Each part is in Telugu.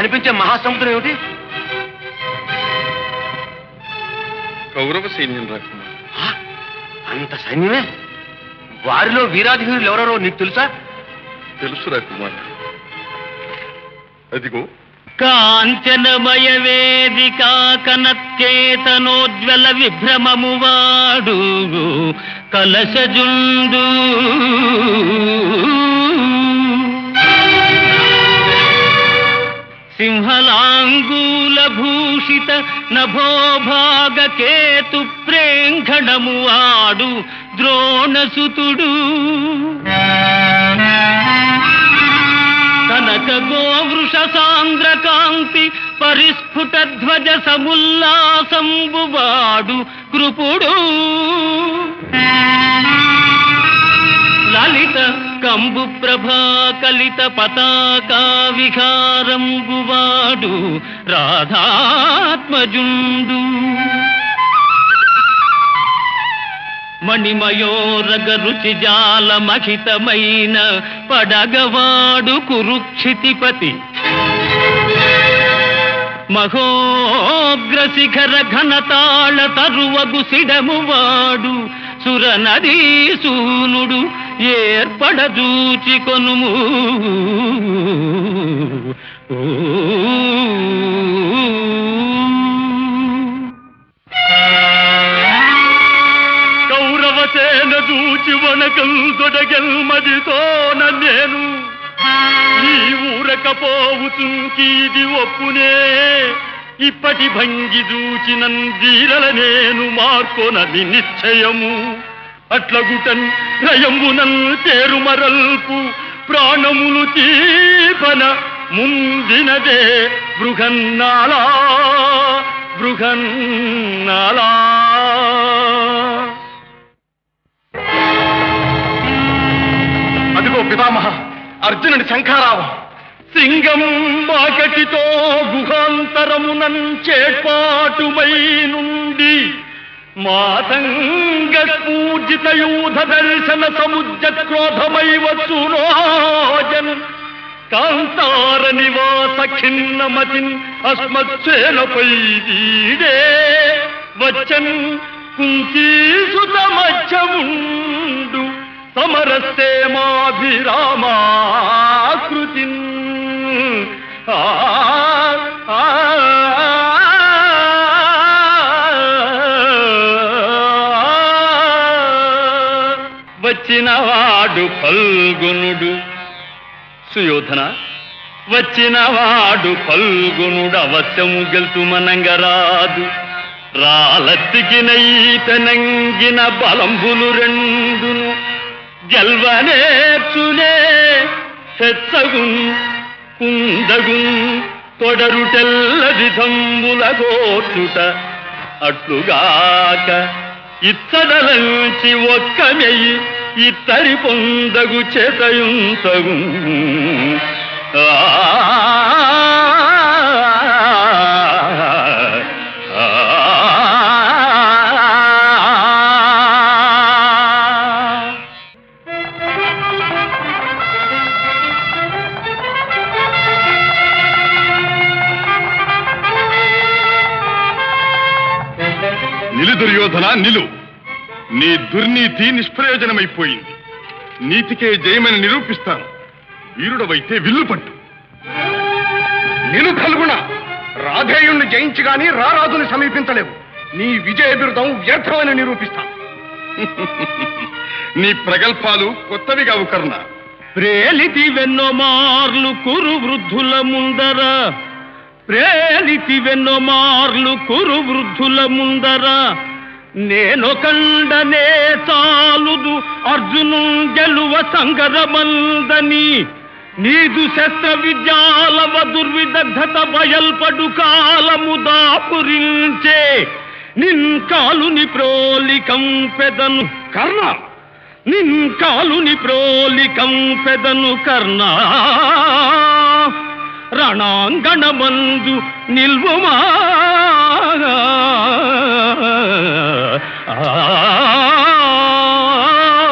కనిపించే మహాసముద్రం ఏమిటి కౌరవ సైన్యం రాకుమార్ ఆ, అంత సైన్యమే వారిలో వీరాధివీరులు ఎవరెవరో నీకు తెలుసా తెలుసు రాకుమార్ అదిగో కాంచనమయ వేదిక కనత్యేతనోజ్వల విభ్రమము వాడు కలశజుండు సింహలాంగూల భూషిత నభోభాగ కేతు ప్రేంఘణము వాడు ద్రోణసుతుడు కనక గోవృష సాంద్ర కాంతి పరిస్ఫుట ధ్వజ సముల్లాసంబువాడు కృపుడు లలిత కంబు ప్రభా కలిత పతాకా విహారంబువాడు రాధాత్మజుండు మణిమయోరగ రుచి జాల మహితమైన పడగవాడు కురుక్షితిపతి మహోగ్ర శిఖర ఘనతాళ తరువగు సిడమువాడు సురనదీ సూనుడు ఏర్పడదూచి కొనుము కౌరవసేన దూచి వనకం దొడగెల్మదితోన నేను ఈ ఊరకపోవుతుంకీది ఒప్పునే ఇప్పటి భంగి దూచినన్ వీరల నేను మార్కొనది నిశ్చయము అట్లగుటన్ భయమునన్ తేరుమరల్పు ప్రాణములు తీపన ముందినదే బృహన్నాలా బృహన్నాలా అదిగో పితామహ అర్జునుడి శంఖారావం సింగం వాకటితో గుహాంతరమునం చేపాటుమై నుండి మాతంగ పూజిత యూధ దర్శన సముద్ర క్రోధమై వచ్చునోజన్ కాంతార నివాస ఖిన్నమతిన్ అస్మత్సేనపై వీడే వచ్చన్ కుంకీసుత మధ్యముండు సమరస్తే మాభిరామాకృతి ఆ ఆ, వచ్చినవాడు ఫల్గునుడు సుయోధన వచ్చినవాడు ఫల్గునుడు అవశ్యము గెలుతుమనంగరాదు రాలత్తికినైతనంగిన బలంబులు రెండును గెల్వనేర్చునే హెచ్చగున్ కుందగున్ తొడరుటెల్లది దంబుల గోచుట అట్లుగాక ఇత్తడలంచి ఒక్క మెయ్యి ఇత్తడి పొందగు చేతయుంతగు నిలు దుర్యోధన నిలు నీ దుర్నీతి నిష్ప్రయోజనమైపోయింది నీతికే జయమని నిరూపిస్తాను వీరుడవైతే విల్లు పట్టు నిలు కలుగుణ రాధేయుణ్ణి జయించి గాని రారాజుని సమీపించలేవు నీ విజయ బిరుదం వ్యర్థమని నిరూపిస్తాను నీ ప్రగల్భాలు కొత్తవి కావు కర్ణ ప్రేలితి వెన్నో మార్లు కురు వృద్ధుల ముందర ప్రేలితి వెన్నో మార్లు కురు వృద్ధుల ముందర నేను కండనే చాలుదు అర్జును గెలువ సంగరమందని నీదు శస్త్ర విద్యాలవ దుర్విదగ్ధత బయల్పడు కాలము దాపురించే నిన్ కాలుని ప్రోలికం పెదను కర్ణ నిన్ కాలుని ప్రోలికం పెదను కర్ణ రణాంగణమందు నిల్వుమా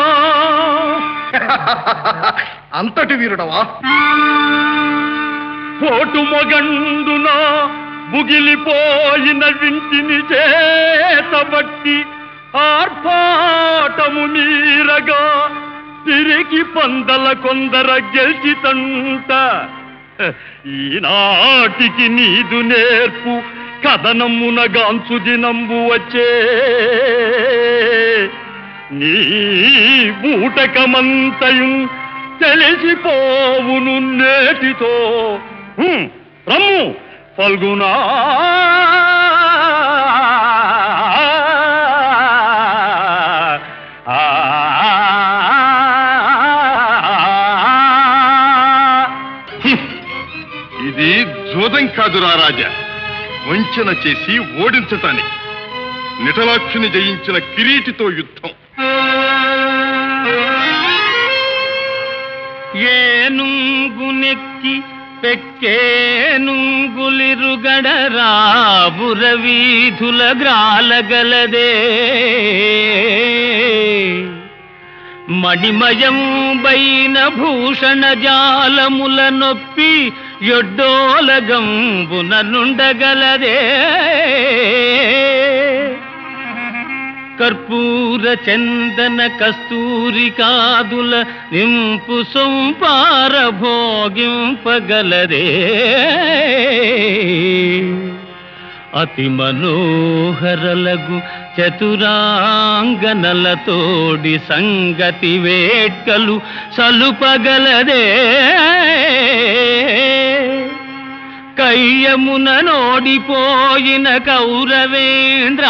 అంతటి వీరుడవా పోటు మొగండున బుగిలిపోయిన వింటిని చేతబట్టి ఆర్భాటము మీరగా తిరిగి పందల కొందర గెలిచితంట ఈనాటికి నీదు నేర్పు కథనమున గాంచు దినంబు వచ్చే నీ బూటకమంతయు తెలిసిపోవును నేటితో హ్మ్, రమ్ము ఫల్గునా ఇది జోదం కాదురా రాజా వంచన చేసి ఓడించటానికి నిటలాక్షుని జయించిన కిరీటితో యుద్ధం ఏనుంగునెక్కి పెక్కేనుంగులిరుగడ రాబుర వీధుల గ్రాలగలదే మణిమయం బైన భూషణ జాలముల నొప్పి ఎడ్డోలగంబున నుండగలదే కర్పూర చందన కస్తూరి కాదుల నింపు సొంపార భోగింపగలదే అతి మనోహరలగు చతురాంగనలతోడి సంగతి వేట్కలు సలుపగలదే కయ్యమున నోడిపోయిన కౌరవేంద్ర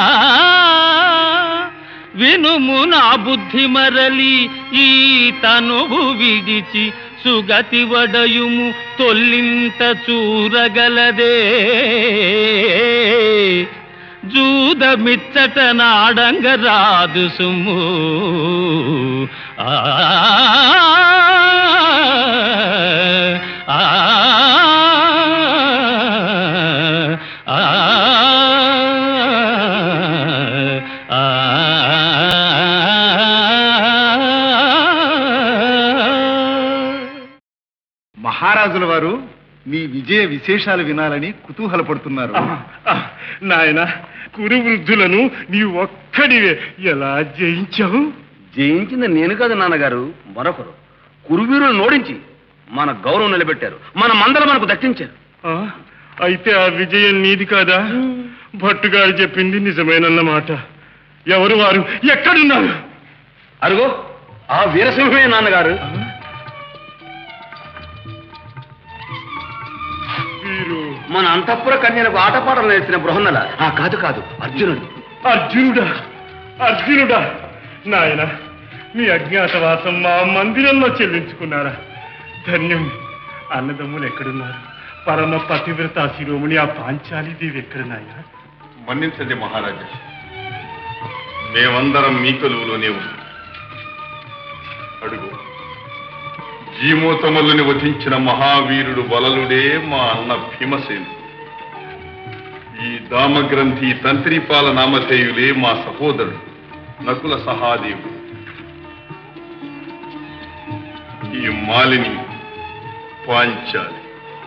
వినుము నా బుద్ధి మరలి ఈ తనువు విడిచి సుగతి వడయుము తొల్లింత చూరగలదే జూదమిచ్చట నాడంగ రాదు సుమ్ము ఆ ఆ ఆ మహారాజుల వారు మీ విజయ విశేషాలు వినాలని కుతూహలపడుతున్నారు నాయన కురు వృద్ధులను నీ ఒక్కడివే ఎలా జయించావు జయించింది నేను కాదు నాన్నగారు మరొకరు కురువీరులు నోడించి మన గౌరవం నిలబెట్టారు మన మందల మనకు దక్కించారు ఆ, అయితే ఆ విజయం నీది కాదా భట్టుగారు చెప్పింది నిజమేనన్నమాట ఎవరు వారు ఎక్కడున్నారు అరుగో ఆ వీరసింహమే నాన్నగారు వీరు మన అంతఃపుర కన్యలకు ఆటపాటలు నేర్చిన బృహన్నల ఆ కాదు కాదు అర్జునుడు అర్జునుడా అర్జునుడా నాయన మీ అజ్ఞాతవాసం మా మందిరంలో చెల్లించుకున్నారా ధన్యం అన్నదమ్ములు ఎక్కడున్నారు పరమ పతివ్రత శిరోమణి ఆ పాంచాలిదేవి ఎక్కడ నాయన మన్నించండి మహారాజా మేమందరం మీ కొలువులోనే ఉన్నాం అడుగు జీమోతమల్లుని వధించిన మహావీరుడు వలలుడే మా అన్న భీమసేను ఈ దామగ్రంథి తంత్రిపాల నామధేయులే మా సహోదరుడు నకుల సహాదేవుడు ఈ మాలిని పాంచాలి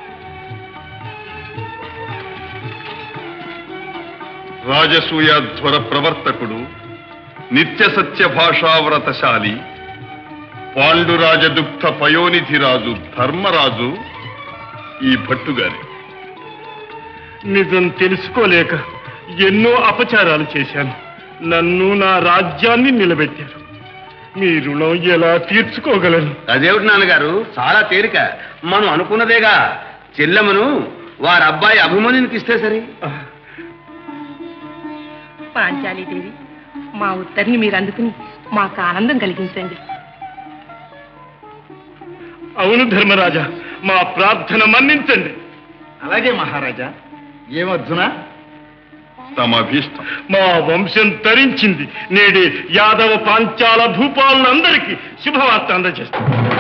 రాజసూయాధ్వర ప్రవర్తకుడు నిత్య సత్య భాషావ్రతశాలి పాండురాజదుగ్ధ పయోనిధిరాజు ధర్మరాజు ఈ భట్టుగారి నిజం తెలుసుకోలేక ఎన్నో అపచారాలు చేశాను నన్ను నా రాజ్యాన్ని నిలబెట్టారు మీ రుణం ఎలా తీర్చుకోగలను అదేమిటి నాన్నగారు చాలా తేలిక మనం అనుకున్నదేగా చెల్లెమను వారి అబ్బాయి అభిమన్యునికి ఇస్తే సరి పాంచాలీదేవి మా ఉత్తర్ని మీరు అందుకుని మాకు ఆనందం కలిగించండి అవును ధర్మరాజా మా ప్రార్థన మన్నించండి అలాగే మహారాజా ఏమర్జునా తమ అభీష్టం మా వంశం తరించింది నేడే యాదవ పాంచాల భూపాలందరికీ శుభవార్త అందజేస్తాం